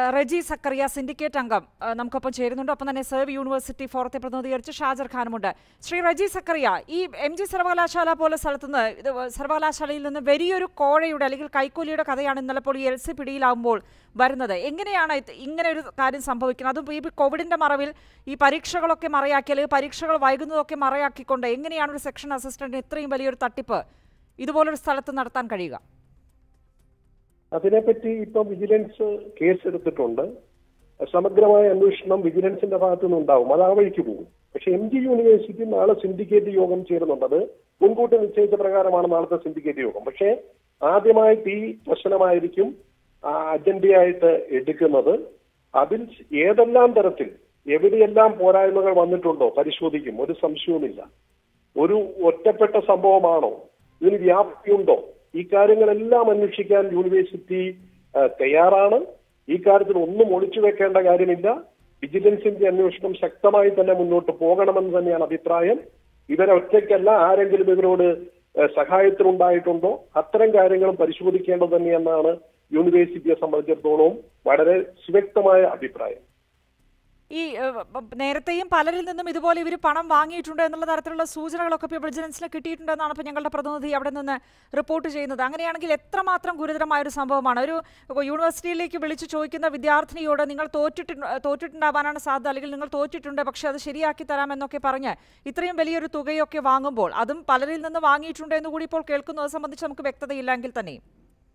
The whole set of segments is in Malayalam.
റെജി സക്കറിയ സിൻഡിക്കേറ്റ് അംഗം ആ, നമുക്കൊപ്പം ചേരുന്നുണ്ട് ഒപ്പം തന്നെ സേവ് യൂണിവേഴ്സിറ്റി ഫോറത്തെ പ്രതിനിധീകരിച്ച് ഷാജർ ഖാനുമുണ്ട് ശ്രീ റെജി സക്കറിയ ഈ എം ജി സർവകലാശാല പോലെ സ്ഥലത്തുനിന്ന് ഇത് സർവകലാശാലയിൽ നിന്ന് വലിയൊരു കോഴയുടെ അല്ലെങ്കിൽ കൈക്കൂലിയുടെ കഥയാണ് ഇന്നലെ ഇപ്പോൾ ഈ എൽ സി പിടിയിലാകുമ്പോൾ വരുന്നത് എങ്ങനെയാണ് ഇത് ഇങ്ങനെ ഒരു കാര്യം സംഭവിക്കുന്നത് അതും ഈ കോവിഡിന്റെ മറവിൽ ഈ പരീക്ഷകളൊക്കെ മറയാക്കി അല്ലെങ്കിൽ പരീക്ഷകൾ വൈകുന്നതൊക്കെ മറയാക്കിക്കൊണ്ട് എങ്ങനെയാണ് ഒരു സെക്ഷൻ അസിസ്റ്റന്റിന് ഇത്രയും വലിയൊരു തട്ടിപ്പ് ഇതുപോലൊരു സ്ഥലത്ത് നടത്താൻ കഴിയുക അതിനെപ്പറ്റി ഇപ്പം വിജിലൻസ് കേസ് എടുത്തിട്ടുണ്ട് സമഗ്രമായ അന്വേഷണം വിജിലൻസിന്റെ ഭാഗത്തു നിന്നുണ്ടാവും അത് ആ വഴിക്ക് പോകും പക്ഷെ എം ജി യൂണിവേഴ്സിറ്റി നാളെ സിൻഡിക്കേറ്റ് യോഗം ചേരുന്നുണ്ട് അത് മുൻകൂട്ടി നിശ്ചയിച്ച പ്രകാരമാണ് നാളത്തെ സിൻഡിക്കേറ്റ് യോഗം പക്ഷേ ആദ്യമായിട്ട് ഈ പ്രശ്നമായിരിക്കും ആ അജണ്ടയായിട്ട് എടുക്കുന്നത് അതിൽ ഏതെല്ലാം തരത്തിൽ എവിടെയെല്ലാം പോരായ്മകൾ വന്നിട്ടുണ്ടോ പരിശോധിക്കും ഒരു സംശയവുമില്ല ഒരു ഒറ്റപ്പെട്ട സംഭവമാണോ ഇതിന് വ്യാപ്തിയുണ്ടോ ഈ കാര്യങ്ങളെല്ലാം അന്വേഷിക്കാൻ യൂണിവേഴ്സിറ്റി ആ, തയ്യാറാണ് ഈ കാര്യത്തിൽ ഒന്നും ഒളിച്ചു വെക്കേണ്ട കാര്യമില്ല വിജിലൻസിന്റെ അന്വേഷണം ശക്തമായി തന്നെ മുന്നോട്ട് പോകണമെന്ന് തന്നെയാണ് അഭിപ്രായം ഇവരെ ഒറ്റയ്ക്കല്ല ആരെങ്കിലും ഇവരോട് ആ, സഹായത്തിനുണ്ടായിട്ടുണ്ടോ അത്തരം കാര്യങ്ങളും പരിശോധിക്കേണ്ടത് തന്നെയെന്നാണ് യൂണിവേഴ്സിറ്റിയെ സംബന്ധിച്ചിടത്തോളം വളരെ സുവ്യക്തമായ അഭിപ്രായം ഈ ഏഹ്, ബ- നേരത്തെയും പലരിൽ നിന്നും ഇതുപോലെ ഇവർ പണം വാങ്ങിയിട്ടുണ്ട് എന്നുള്ള തരത്തിലുള്ള സൂചനകളൊക്കെ ഇപ്പോൾ വിജിലൻസിന് കിട്ടിയിട്ടുണ്ടെന്നാണ് ഇപ്പോൾ ഞങ്ങളുടെ പ്രതിനിധി അവിടെ നിന്ന് റിപ്പോർട്ട് ചെയ്യുന്നത് അങ്ങനെയാണെങ്കിൽ എത്രമാത്രം ഗുരുതരമായ ഒരു സംഭവമാണ് ഒരു യൂണിവേഴ്സിറ്റിയിലേക്ക് വിളിച്ചു ചോദിക്കുന്ന വിദ്യാർത്ഥിനിയോട് നിങ്ങൾ തോറ്റിട്ട് തോറ്റിട്ടുണ്ടാവാനാണ് സാധ്യത അല്ലെങ്കിൽ നിങ്ങൾ തോറ്റിട്ടുണ്ട് പക്ഷേ അത് ശരിയാക്കി തരാമെന്നൊക്കെ പറഞ്ഞ് ഇത്രയും വലിയൊരു തുകയൊക്കെ വാങ്ങുമ്പോൾ അതും പലരിൽ നിന്ന് വാങ്ങിയിട്ടുണ്ട് എന്ന് കൂടി ഇപ്പോൾ കേൾക്കുന്നത് സംബന്ധിച്ച് നമുക്ക് വ്യക്തതയില്ലെങ്കിൽ തന്നെയും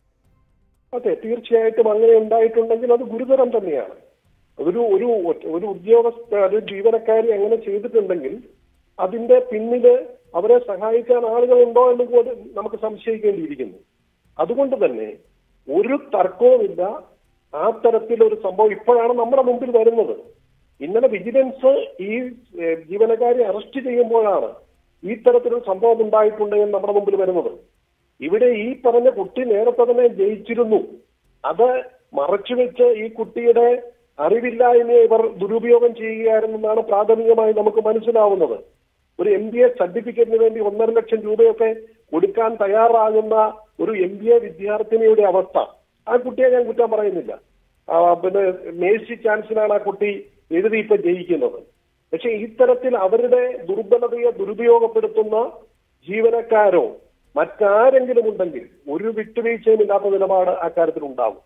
അതെ തീർച്ചയായിട്ടും അങ്ങനെ ഉണ്ടായിട്ടുണ്ടെങ്കിൽ അത് ഗുരുതരം തന്നെയാണ് ഒരു ഒരു ഒറ്റ- ഒരു ഉദ്യോഗസ്ഥ ഒരു ജീവനക്കാരി അങ്ങനെ ചെയ്തിട്ടുണ്ടെങ്കിൽ അതിന്റെ പിന്നില് അവരെ സഹായിക്കാൻ ആളുകളുണ്ടോ എന്ന് കൂടി നമുക്ക് സംശയിക്കേണ്ടിയിരിക്കുന്നു അതുകൊണ്ട് തന്നെ ഒരു തർക്കവുമില്ല ആ തരത്തിലൊരു സംഭവം ഇപ്പോഴാണ് നമ്മുടെ മുമ്പിൽ വരുന്നത് ഇന്നലെ വിജിലൻസ് ഈ ഏഹ്, ജീവനക്കാരെ അറസ്റ്റ് ചെയ്യുമ്പോഴാണ് ഈ തരത്തിലൊരു സംഭവം ഉണ്ടായിട്ടുണ്ട് എന്ന് നമ്മുടെ മുമ്പിൽ വരുന്നത് ഇവിടെ ഈ പറഞ്ഞ കുട്ടി നേരത്തെ തന്നെ ജയിച്ചിരുന്നു അത് മറച്ചുവെച്ച് ഈ കുട്ടിയുടെ അറിവില്ലായ്മയെ ഇവർ ദുരുപയോഗം ചെയ്യുകയായിരുന്നെന്നാണ് പ്രാഥമികമായി നമുക്ക് മനസ്സിലാവുന്നത് ഒരു എം ബി എ സർട്ടിഫിക്കറ്റിന് വേണ്ടി ഒന്നര ലക്ഷം രൂപയൊക്കെ കൊടുക്കാൻ തയ്യാറാകുന്ന ഒരു എം ബി എ വിദ്യാർത്ഥിനിയുടെ അവസ്ഥ ആ കുട്ടിയെ ഞാൻ കുറ്റം പറയുന്നില്ല ആ, പിന്നെ മേഴ്സി ചാൻസിലാണ് ആ കുട്ടി എഴുതി ഇപ്പൊ ജയിക്കുന്നത് പക്ഷെ ഇത്തരത്തിൽ അവരുടെ ദുർബലതയെ ദുരുപയോഗപ്പെടുത്തുന്ന ജീവനക്കാരോ മറ്റാരെങ്കിലും ഉണ്ടെങ്കിൽ ഒരു വിട്ടുവീഴ്ചയും ഇല്ലാത്ത നിലപാട് അക്കാര്യത്തിൽ ഉണ്ടാവും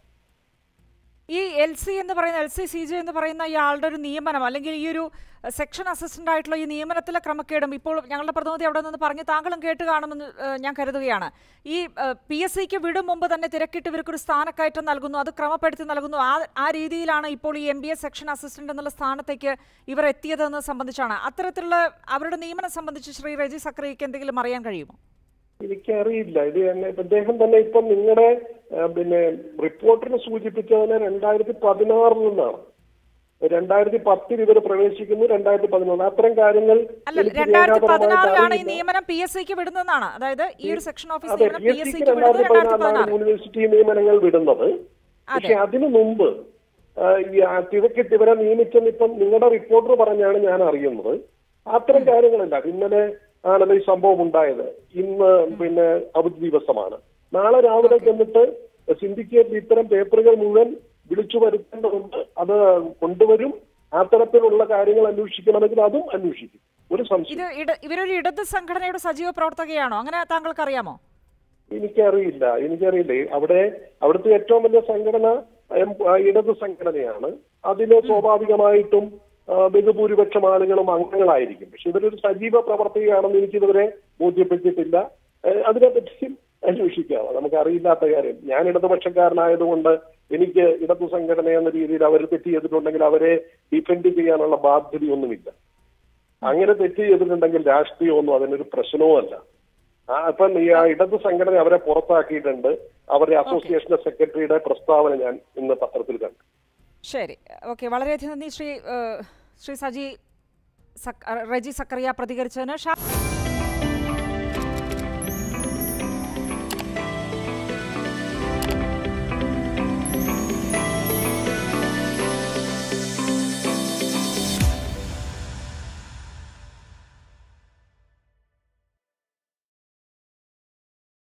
ഈ എൽ സി എന്ന് പറയുന്ന എൽ സി സി ജെ എന്ന് പറയുന്ന ഈ ആളുടെ ഒരു നിയമനം അല്ലെങ്കിൽ ഈ ഒരു സെക്ഷൻ അസിസ്റ്റന്റ് ആയിട്ടുള്ള ഈ നിയമനത്തിലെ ക്രമക്കേടും ഇപ്പോൾ ഞങ്ങളുടെ പ്രതിനിധി അവിടെ നിന്ന് പറഞ്ഞ് താങ്കളും കേട്ട് കാണുമെന്ന് ഏഹ്, ഞാൻ കരുതുകയാണ് ഈ പി എസ് സിക്ക് വിടും മുമ്പ് തന്നെ തിരക്കിട്ട് ഇവർക്കൊരു സ്ഥാനക്കയറ്റം നൽകുന്നു അത് ക്രമപ്പെടുത്തി നൽകുന്നു ആ ആ രീതിയിലാണ് ഇപ്പോൾ ഈ M B A section assistant എന്നുള്ള സ്ഥാനത്തേക്ക് ഇവർ എത്തിയതെന്ന് സംബന്ധിച്ചാണ് അത്തരത്തിലുള്ള അവരുടെ നിയമനം സംബന്ധിച്ച് ശ്രീ റെജി സക്രിയക്ക് എന്തെങ്കിലും അറിയാൻ കഴിയുമോ എനിക്കറിയില്ല ഇത് തന്നെ ഇപ്പൊ ഇദ്ദേഹം തന്നെ ഇപ്പം നിങ്ങളുടെ ആ, പിന്നെ റിപ്പോർട്ടറിന് സൂചിപ്പിച്ചതിന് രണ്ടായിരത്തി പതിനാറിൽ നിന്നാണ് രണ്ടായിരത്തി പത്തിൽ ഇവർ പ്രവേശിക്കുന്നു രണ്ടായിരത്തി പതിനൊന്ന് അത്തരം കാര്യങ്ങൾ അല്ല എനിക്ക് രണ്ടായിരത്തി രേഖാപരമായിട്ട് പതിനാറിലാണ് ഈ അറിയില്ല. നിയമനം പി എസ് സിക്ക് വിടുന്നതാണ് അതായത് ഈ ഒരു സെക്ഷൻ ഓഫീസ് അതെ നിയമനം പി പി എസ് എസ് സിക്ക് സിക്ക് വിടുന്നത് രണ്ടായിരത്തി രണ്ടായിരത്തി പതിനാറിലാണ് പതിനാറ് യൂണിവേഴ്സിറ്റി നിയമനങ്ങൾ വിടുന്നത് പക്ഷെ അതിനു മുമ്പ് ആ, ഈ ആ തിരക്കിട്ട് ഇവരെ നിയമിച്ചെന്ന് ഇപ്പം നിങ്ങളുടെ റിപ്പോർട്ടർ പറഞ്ഞാണ് ഞാൻ അറിയുന്നത് അത്തരം കാര്യങ്ങളല്ല ഇന്നലെ ആണല്ലോ ഈ സംഭവം ഉണ്ടായത് ഇന്ന് പിന്നെ അവധി ദിവസമാണ് നാളെ രാവിലെ ചെന്നിട്ട് സിൻഡിക്കേറ്റ് ഇത്തരം പേപ്പറുകൾ മുഴുവൻ വിളിച്ചു വരുത്തേണ്ടതുണ്ട് അത് കൊണ്ടുവരും ആ തരത്തിലുള്ള കാര്യങ്ങൾ അന്വേഷിക്കണമെങ്കിൽ അതും അന്വേഷിക്കും ഒരു സംശയം ഇത് ഇട ഇവരൊരു ഇടത് സംഘടനയുടെ സജീവ പ്രവർത്തകയാണോ അങ്ങനെ താങ്കൾക്ക് അറിയാമോ എനിക്കറിയില്ല എനിക്കറിയില്ല അവിടെ അവിടുത്തെ ഏറ്റവും വലിയ സംഘടന എം- ആ, ഇടത് സംഘടനയാണ് അതില് സ്വാഭാവികമായിട്ടും ആ, ബഹുഭൂരിപക്ഷം ആളുകളും അംഗങ്ങളായിരിക്കും പക്ഷെ ഇവരൊരു സജീവ പ്രവർത്തകയാണെന്ന് എനിക്കിതുവരെ ബോധ്യപ്പെട്ടിട്ടില്ല ഏ, അതിനെപ്പറ്റി അന്വേഷിക്കാം നമുക്ക് അറിയില്ലാത്ത കാര്യം ഞാൻ ഇടതുപക്ഷക്കാരനായതുകൊണ്ട് എനിക്ക് ഇടതു സംഘടന എന്ന രീതിയിൽ അവർ തെറ്റ് ചെയ്തിട്ടുണ്ടെങ്കിൽ അവരെ ഡിഫെൻഡ് ചെയ്യാനുള്ള ബാധ്യതയൊന്നുമില്ല അങ്ങനെ തെറ്റ് ചെയ്തിട്ടുണ്ടെങ്കിൽ രാഷ്ട്രീയമൊന്നും അതിനൊരു പ്രശ്നവുമല്ല ആ ഇപ്പം ഈ ആ ഇടത് സംഘടന അവരെ പുറത്താക്കിയിട്ടുണ്ട് അവരുടെ അസോസിയേഷന്റെ സെക്രട്ടറിയുടെ പ്രസ്താവന ഞാൻ ഇന്ന് പത്രത്തിൽ കണ്ടു ശരി ഓക്കെ വളരെയധികം നന്ദി ശ്രീ ഏഹ്, ശ്രീ സജി സക്- റെജി സക്കറിയ പ്രതികരിച്ചതിന് ഷാ